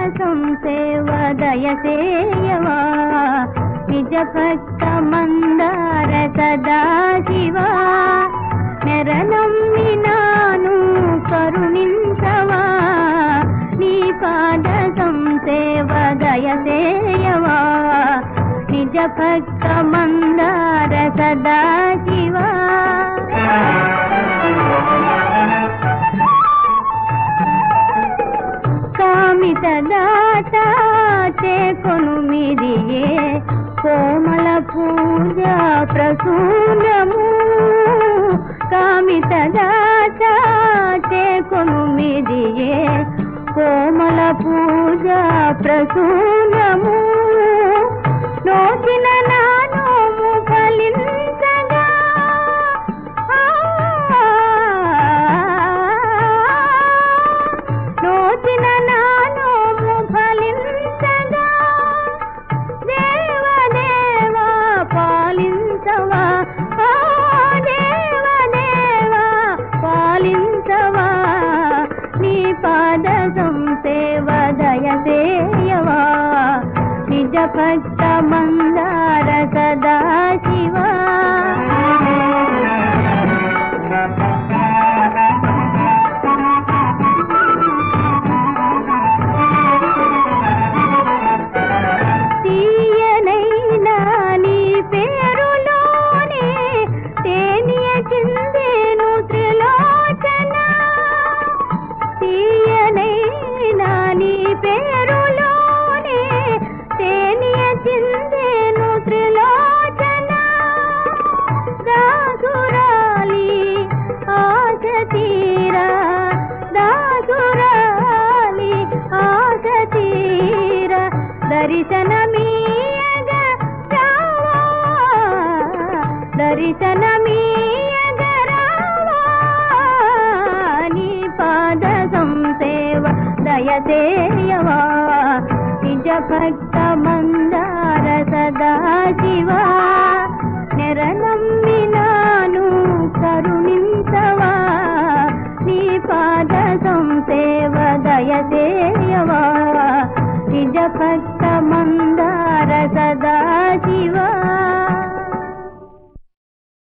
సంసేవ దయసేయవా నిజ భక్త మందార సదా శివా నెరనమ్మినాను కరుణించవా నీ పాద సంసేవ దయసేయవా నిజ భక్త మందార సదా శివా కామిత దాత చేకొను మిదియే కోమల పూజ ప్రసూనము కామిత దాత చేకొను మిదియే కోమల పూజ ప్రసూనము నోచిన నానోము ఫలించగా నోచిన నానోము ఫలించగా దేవదేవా పాలించవా ఓ దేవదేవా పాలించవా నీ పాద సంసేవ దయసేయవా నిజ భక్త మందార సదా శివా తీయనైనా నీ పేరులోనే తేనియ చిందేను త్రిలోచన తీయనైనా నీ పేరులోనే తేనియ చిందేను త్రిలోచన దాసురాలి ఆశ తీరా దాసురాలి ఆశ తీరా దర్శనమీయగ రావా దర్శనమీయగ రావా నీ పాద సంసేవ దయసేయవా నిజ భక్త మందార సదా శివా నెరనమ్మినాను కరుణించవా నీ పాద సంసేవ దయసేయవా నిజ భక్త మందార సదా